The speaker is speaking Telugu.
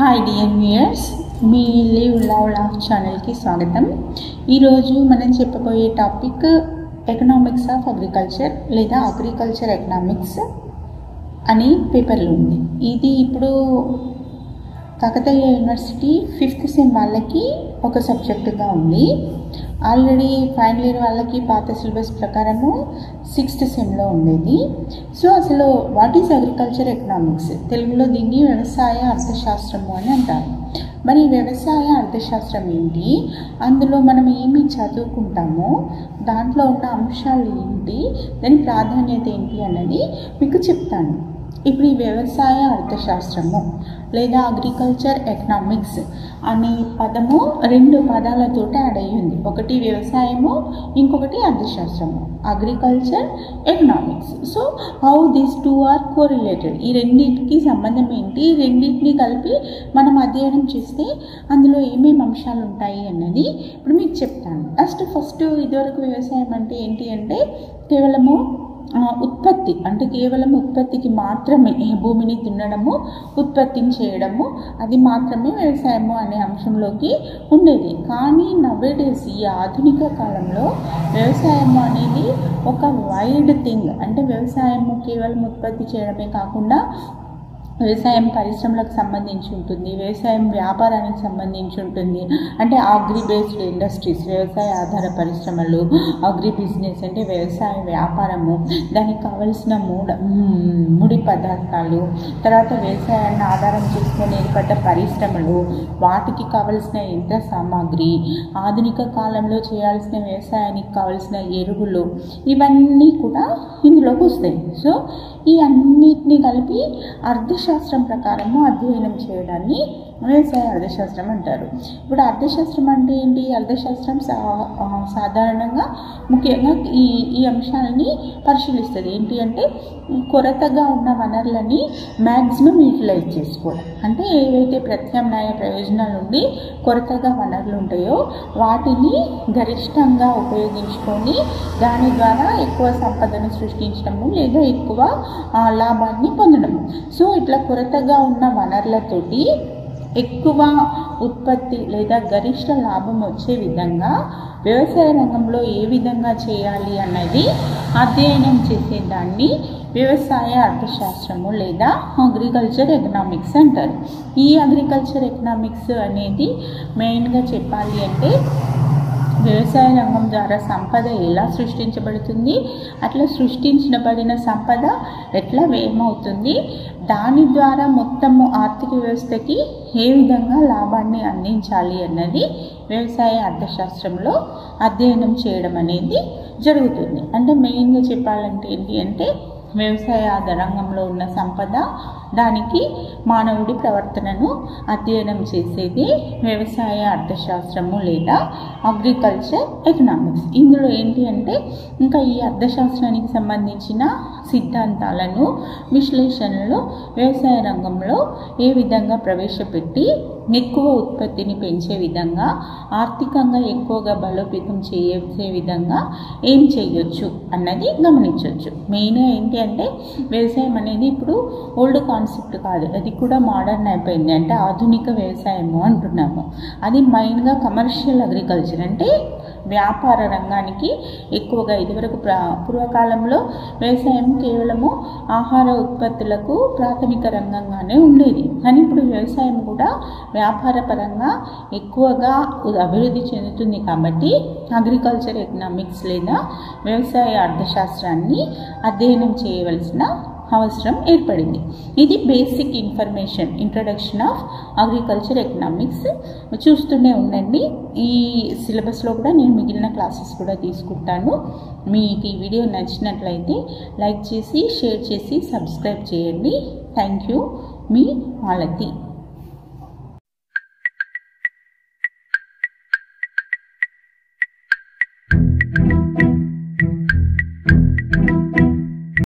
హాయ్ డియర్ వ్యూయర్స్ మీ లివ్ లవ్ లవ్ ఛానల్కి స్వాగతం ఈరోజు మనం చెప్పబోయే టాపిక్ ఎకనామిక్స్ ఆఫ్ అగ్రికల్చర్ లేదా అగ్రికల్చర్ ఎకనామిక్స్ అని పేపర్లో ఉంది ఇది ఇప్పుడు కాకతీయ యూనివర్సిటీ ఫిఫ్త్ సెమ్ వాళ్ళకి ఒక సబ్జెక్టుగా ఉంది ఆల్రెడీ ఫైనల్ ఇయర్ వాళ్ళకి పాత సిలబస్ ప్రకారము సిక్స్త్ సెమ్లో ఉండేది సో అసలు వాట్ ఈజ్ అగ్రికల్చర్ ఎకనామిక్స్ తెలుగులో దీన్ని వ్యవసాయ అర్థశాస్త్రము అని అంటారు మరి వ్యవసాయ అర్థశాస్త్రం ఏంటి అందులో మనం ఏమి చదువుకుంటామో దాంట్లో ఉన్న అంశాలు ఏంటి దాని ప్రాధాన్యత ఏంటి అన్నది మీకు చెప్తాను ఇప్పుడు ఈ వ్యవసాయ అర్థశాస్త్రము లేదా అగ్రికల్చర్ ఎకనామిక్స్ అనే పదము రెండు పదాలతోటి యాడ్ అయ్యింది ఒకటి వ్యవసాయము ఇంకొకటి అర్థశాస్త్రము agriculture economics so how these two are correlated ఈ రెండింటికి సంబంధం ఏంటి ఈ రెండింటిని కలిపి మనం అధ్యయనం చేస్తే అందులో ఏమేమి అంశాలు ఉంటాయి అన్నది ఇప్పుడు మీకు చెప్తాను ఫస్ట్ ఫస్ట్ ఇదివరకు వ్యవసాయం అంటే ఏంటి అంటే కేవలము ఉత్పత్తి అంటే కేవలం ఉత్పత్తికి మాత్రమే భూమిని దున్నడము ఉత్పత్తిని చేయడము అది మాత్రమే వ్యవసాయము అనే అంశంలోకి ఉండేది కానీ నవేడేస్ ఈ ఆధునిక కాలంలో వ్యవసాయము అనేది ఒక వైడ్ థింగ్ అంటే వ్యవసాయము కేవలం ఉత్పత్తి చేయడమే కాకుండా వ్యవసాయం పరిశ్రమలకు సంబంధించి ఉంటుంది వ్యవసాయం వ్యాపారానికి సంబంధించి ఉంటుంది అంటే అగ్రి బేస్డ్ ఇండస్ట్రీస్ వ్యవసాయ ఆధార పరిశ్రమలు అగ్రి బిజినెస్ అంటే వ్యవసాయ వ్యాపారము దానికి కావలసిన మూడ ముడి పదార్థాలు తర్వాత వ్యవసాయాన్ని ఆధారం చేసుకొని ఏర్పడ్డ పరిశ్రమలు వాటికి కావలసిన యంత్ర సామాగ్రి ఆధునిక కాలంలో చేయాల్సిన వ్యవసాయానికి కావలసిన ఎరువులు ఇవన్నీ కూడా ఇందులోకి వస్తాయి సో ఈ అన్నిటిని కలిపి అర్థశాస్త్రం ప్రకారము అధ్యయనం చేయడాన్ని వ్యవసాయ అర్థశాస్త్రం అంటారు ఇప్పుడు అర్థశాస్త్రం అంటే ఏంటి అర్థశాస్త్రం సా సాధారణంగా ముఖ్యంగా ఈ ఈ అంశాలని పరిశీలిస్తుంది ఏంటి అంటే కొరతగా ఉన్న వనరులని మ్యాక్సిమం యూటిలైజ్ చేసుకోవడం అంటే ఏవైతే ప్రత్యామ్నాయ ప్రయోజనాలు ఉండి కొరతగా వనరులు ఉంటాయో వాటిని గరిష్టంగా ఉపయోగించుకొని దాని ద్వారా ఎక్కువ సంపదను సృష్టించడము లేదా ఎక్కువ లాభాన్ని పొందడం సో ఇట్లా కొరతగా ఉన్న వనరులతోటి ఎక్కువ ఉత్పత్తి లేదా గరిష్ట లాభం వచ్చే విధంగా వ్యవసాయ రంగంలో ఏ విధంగా చేయాలి అన్నది అధ్యయనం చేసేదాన్ని వ్యవసాయ అర్థశాస్త్రము లేదా అగ్రికల్చర్ ఎకనామిక్స్ అంటారు ఈ అగ్రికల్చర్ ఎకనామిక్స్ అనేది మెయిన్గా చెప్పాలి అంటే వ్యవసాయ రంగం ద్వారా సంపద ఎలా సృష్టించబడుతుంది అట్లా సృష్టించబడిన సంపద ఎట్లా వ్యయమవుతుంది దాని ద్వారా మొత్తము ఆర్థిక వ్యవస్థకి ఏ విధంగా లాభాన్ని అందించాలి అన్నది వ్యవసాయ అర్థశాస్త్రంలో అధ్యయనం చేయడం అనేది జరుగుతుంది అంటే మెయిన్గా చెప్పాలంటే ఏంటి అంటే వ్యవసాయ రంగంలో ఉన్న సంపద దానికి మానవుడి ప్రవర్తనను అధ్యయనం చేసేది వ్యవసాయ అర్థశాస్త్రము లేదా అగ్రికల్చర్ ఎకనామిక్స్ ఇందులో ఏంటి అంటే ఇంకా ఈ అర్థశాస్త్రానికి సంబంధించిన సిద్ధాంతాలను విశ్లేషణలు వ్యవసాయ రంగంలో ఏ విధంగా ప్రవేశపెట్టి ఎక్కువ ఉత్పత్తిని పెంచే విధంగా ఆర్థికంగా ఎక్కువగా బలోపేతం చేసే విధంగా ఏం చేయొచ్చు అన్నది గమనించవచ్చు మెయిన్గా ఏంటి అంటే వ్యవసాయం అనేది ఇప్పుడు ఓల్డ్ కాన్సెప్ట్ కాదు అది కూడా మోడర్న్ అయిపోయింది అంటే ఆధునిక వ్యవసాయము అంటున్నాము అది మెయిన్గా కమర్షియల్ అగ్రికల్చర్ అంటే వ్యాపార రంగానికి ఎక్కువగా ఇదివరకు ప్రా పూర్వకాలంలో వ్యవసాయం కేవలము ఆహార ఉత్పత్తులకు ప్రాథమిక రంగంగానే ఉండేది కానీ ఇప్పుడు వ్యవసాయం కూడా వ్యాపార పరంగా ఎక్కువగా అభివృద్ధి చెందుతుంది కాబట్టి అగ్రికల్చర్ ఎకనామిక్స్ లేదా వ్యవసాయ అర్థశాస్త్రాన్ని అధ్యయనం చేయవలసిన అవసరం ఏర్పడింది ఇది basic information introduction of agriculture economics చూస్తూనే ఉండండి ఈ సిలబస్లో కూడా నేను మిగిలిన క్లాసెస్ కూడా తీసుకుంటాను మీకు ఈ వీడియో నచ్చినట్లయితే లైక్ చేసి షేర్ చేసి సబ్స్క్రైబ్ చేయండి థ్యాంక్ యూ మీ మాలతి